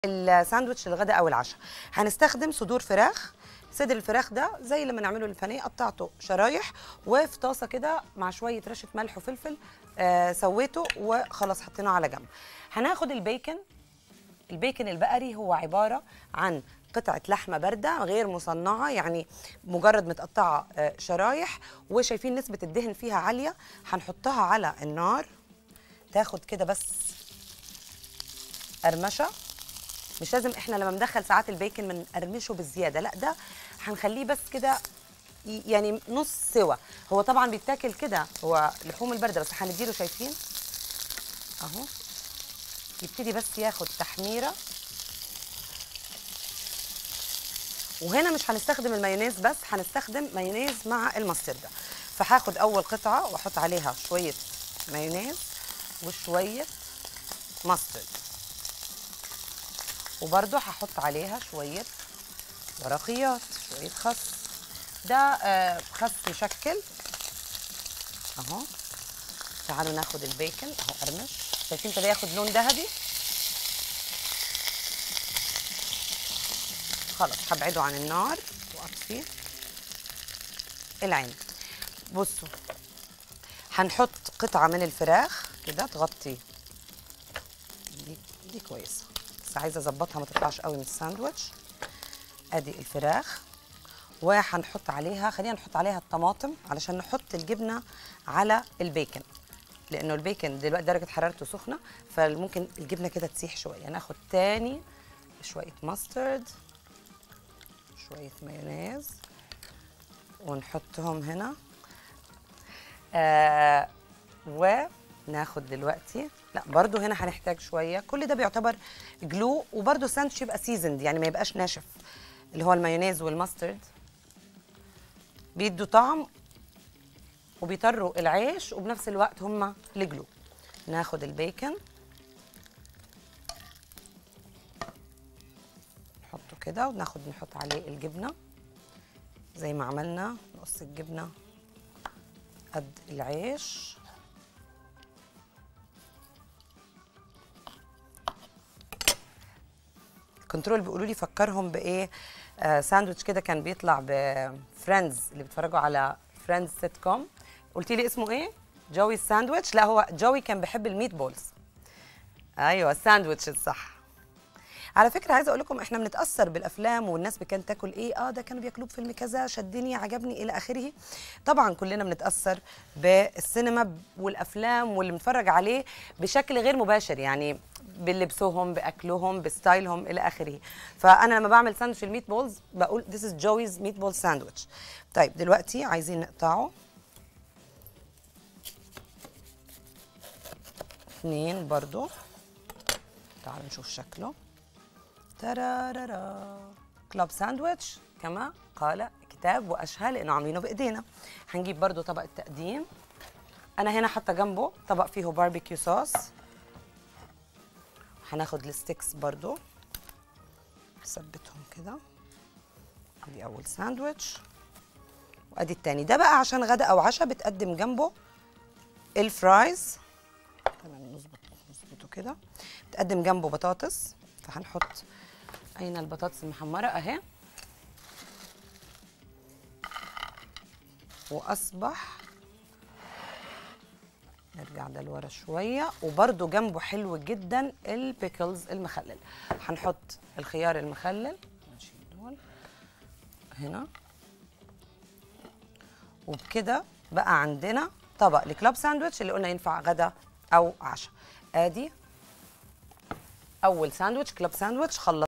الساندوتش للغداء او العشاء هنستخدم صدور فراخ صدر الفراخ ده زي لما نعمله البانيه قطعته شرايح وفي طاسه كده مع شويه رشه ملح وفلفل آه سويته وخلاص حطيناه على جنب هناخد البيكن البيكن البقري هو عباره عن قطعة لحمة باردة غير مصنعة يعني مجرد متقطعة آه، شرايح وشايفين نسبة الدهن فيها عالية هنحطها على النار تاخد كده بس قرمشة مش لازم احنا لما بندخل ساعات البيكن بنقرمشه بالزياده لا ده هنخليه بس كده ي- يعني نص سوا هو طبعا بيتاكل كده هو لحوم البارده بس هنديله شايفين اهو يبتدي بس ياخد تحميره وهنا مش هنستخدم المايونيز بس هنستخدم مايونيز مع المستردة فهاخد اول قطعه واحط عليها شويه مايونيز وشويه مسترد وبرده هحط عليها شويه ورقيات شويه خس ده آه، خس مشكل اهو تعالوا ناخد البيكن اهو قرمش شايفين ابتدى ياخد لون ذهبي خلاص هبعده عن النار واطفي العين بصوا هنحط قطعه من الفراخ كده تغطي دي دي كويسه بس عايزه اظبطها ما تطلعش قوي من الساندوتش ادي الفراخ وهنحط عليها خلينا نحط عليها الطماطم علشان نحط الجبنه على البيكن لانه البيكن دلوقتي درجه حرارته سخنه فممكن الجبنه كده تسيح شويه ناخد تاني شويه ماسترد شويه مايونيز ونحطهم هنا آه وناخد دلوقتي لا برضو هنا هنحتاج شويه كل ده بيعتبر جلو وبرضو الساندوتش يبقى سيزند يعني ما يبقاش ناشف اللي هو المايونيز والماسترد بيدوا طعم وبيطروا العيش وبنفس الوقت هما الجلو ناخد البيكن نحطه كده وناخد نحط عليه الجبنه زي ما عملنا نقص الجبنه قد العيش كنترول بيقولوا لي فكرهم بايه آه ساندوتش كده كان بيطلع بفريندز اللي بيتفرجوا على فريندز سيت كوم قلتي لي اسمه ايه جوي الساندويتش لا هو جوي كان بيحب الميت بولز ايوه الساندويتش الصح على فكره عايزه اقول لكم احنا بنتاثر بالافلام والناس كانت تاكل ايه اه ده كانوا بياكلوه بفيلم كذا شدني عجبني الى اخره طبعا كلنا بنتاثر بالسينما والافلام واللي بنتفرج عليه بشكل غير مباشر يعني بلبسهم باكلهم بستايلهم الى اخره فانا لما بعمل ساندوتش الميت بولز بقول this is جويز ميت بول ساندويتش طيب دلوقتي عايزين نقطعه اثنين برضو تعالوا نشوف شكله ترارارا كلاب ساندويتش كما قال كتاب واشهى لانه عاملينه بايدينا هنجيب برضو طبق التقديم انا هنا حاطه جنبه طبق فيه باربيكيو صوص هناخد الستيكس برضو نثبتهم كده ادي اول ساندويتش وادي التاني ده بقى عشان غدا او عشاء بتقدم جنبه الفرايز تمام نظبط نظبطه كده بتقدم جنبه بطاطس فهنحط اين البطاطس المحمره اهي واصبح نرجع ده لورا شويه وبرده جنبه حلو جدا البيكلز المخلل هنحط الخيار المخلل نشيل دول هنا وبكده بقى عندنا طبق الكلاب ساندويتش اللي قلنا ينفع غدا او عشاء ادي اول ساندويتش كلاب ساندويتش خلص